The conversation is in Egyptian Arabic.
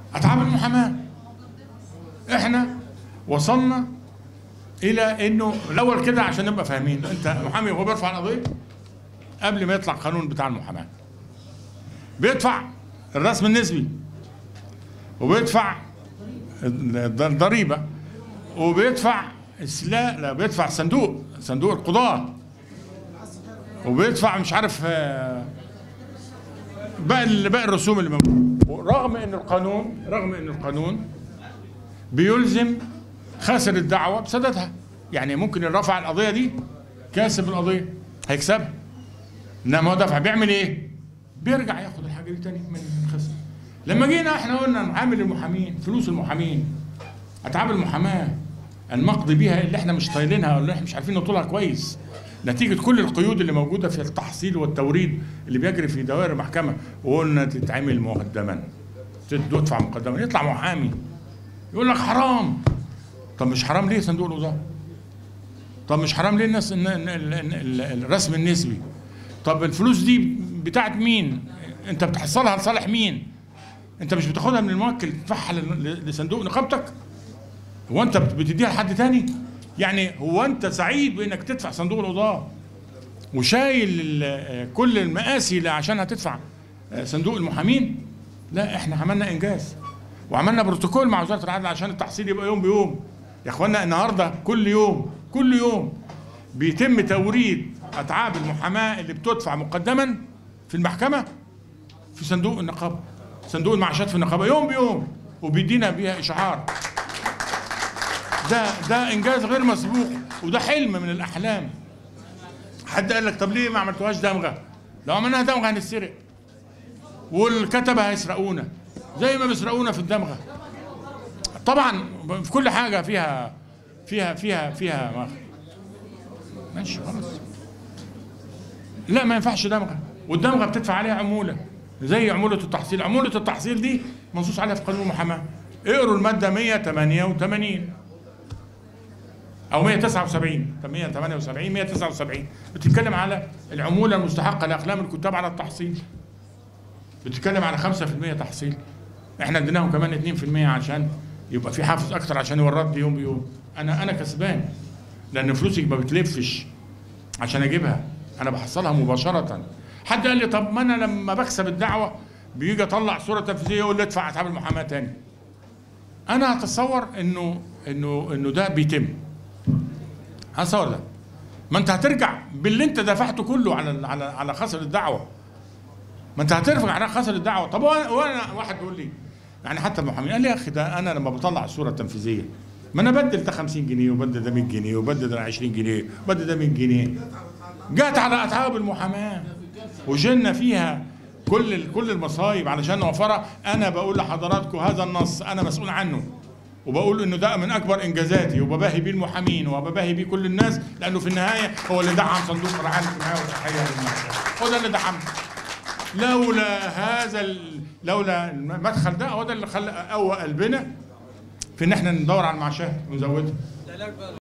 اتعاب المحاماه احنا وصلنا الى انه الاول كده عشان نبقى فاهمين انت محامي وهو بيرفع القضيه قبل ما يطلع قانون بتاع المحاماه بيدفع الرسم النسبي وبيدفع الضريبه وبيدفع السلاح لا بيدفع صندوق صندوق القضاه وبيدفع مش عارف آه، باقي باقي الرسوم اللي موجوده رغم ان القانون رغم ان القانون بيلزم خاسر الدعوه بسددها يعني ممكن اللي رفع القضيه دي كاسب القضيه هيكسبها انما هو دفع بيعمل ايه؟ بيرجع ياخد الحاجه دي تاني من الخسر لما جينا احنا قلنا نعامل المحامين فلوس المحامين اتعاب المحاماه المقضي بيها اللي احنا مش طايلينها ولا احنا مش عارفين نطولها كويس نتيجه كل القيود اللي موجوده في التحصيل والتوريد اللي بيجري في دوائر المحكمه وقلنا تتعمل مقدما تدفع مقدما يطلع محامي يقول لك حرام طب مش حرام ليه صندوق القضاء؟ طب مش حرام ليه الناس إن- إن- ال- ال- ال- الرسم النسبي؟ طب الفلوس دي بتاعت مين؟ انت بتحصلها لصالح مين؟ انت مش بتاخدها من الموكل تدفعها ل- ل- لصندوق نقابتك؟ هو انت بت- بتديها لحد تاني؟ يعني هو انت سعيد بانك تدفع صندوق القضاء وشايل ال- كل المآسي اللي عشانها تدفع صندوق المحامين؟ لا احنا عملنا انجاز وعملنا بروتوكول مع وزاره العدل عشان التحصيل يبقى يوم بيوم يا اخوانا النهارده كل يوم كل يوم بيتم توريد اتعاب المحاماه اللي بتدفع مقدما في المحكمه في صندوق النقابه صندوق المعاشات في النقابه يوم بيوم وبيدينا بيها اشعار ده ده انجاز غير مسبوق وده حلم من الاحلام حد قال لك طب ليه ما عملتوهاش دمغه لو عملناها دمغه هنسرق والكتبه هيسرقونا زي ما بيسرقونا في الدمغه طبعا في كل حاجه فيها فيها فيها فيها ما ماشي خلاص لا ما ينفعش دمغه والدمغه بتدفع عليها عموله زي عموله التحصيل عموله التحصيل دي منصوص عليها في قانون المحاماه اقروا الماده 188 او 179 178 179 بتتكلم على العموله المستحقه لاقلام الكتاب على التحصيل بتتكلم على 5% تحصيل احنا اديناهم كمان 2% عشان يبقى في حافز اكتر عشان يورد يوم بيوم انا انا كسبان لان فلوسي ما بتلفش عشان اجيبها انا بحصلها مباشره حد قال لي طب ما انا لما بكسب الدعوه بيجي اطلع صوره تنفيذيه يقول لي ادفع اتعاب المحاماه تاني انا هتصور انه انه انه ده بيتم هتصور ده ما انت هترجع باللي انت دفعته كله على على على خسر الدعوه ما انت هترفع على خسر الدعوه طب وانا وانا واحد يقول لي يعني حتى المحامين قال لي يا اخي ده انا لما بطلع الصوره التنفيذيه ما انا بدل ده 50 جنيه وبدل ده 100 جنيه وبدل ده 20 جنيه وبدل ده 100 جنيه جت على اتعاب المحاماه وجلنا فيها كل ال- كل المصايب علشان نوفرها انا بقول لحضراتكم هذا النص انا مسؤول عنه وبقول انه ده من اكبر انجازاتي وبباهي بيه المحامين وبباهي بيه كل الناس لانه في النهايه هو اللي دعم صندوق الرعايه الاجتماعيه والصحيه للناس هو ده اللي دعمه لولا هذا ال... لولا المدخل ده هو ده اللي خلى قوى قلبنا في ان احنا ندور على المعاشات ونزودها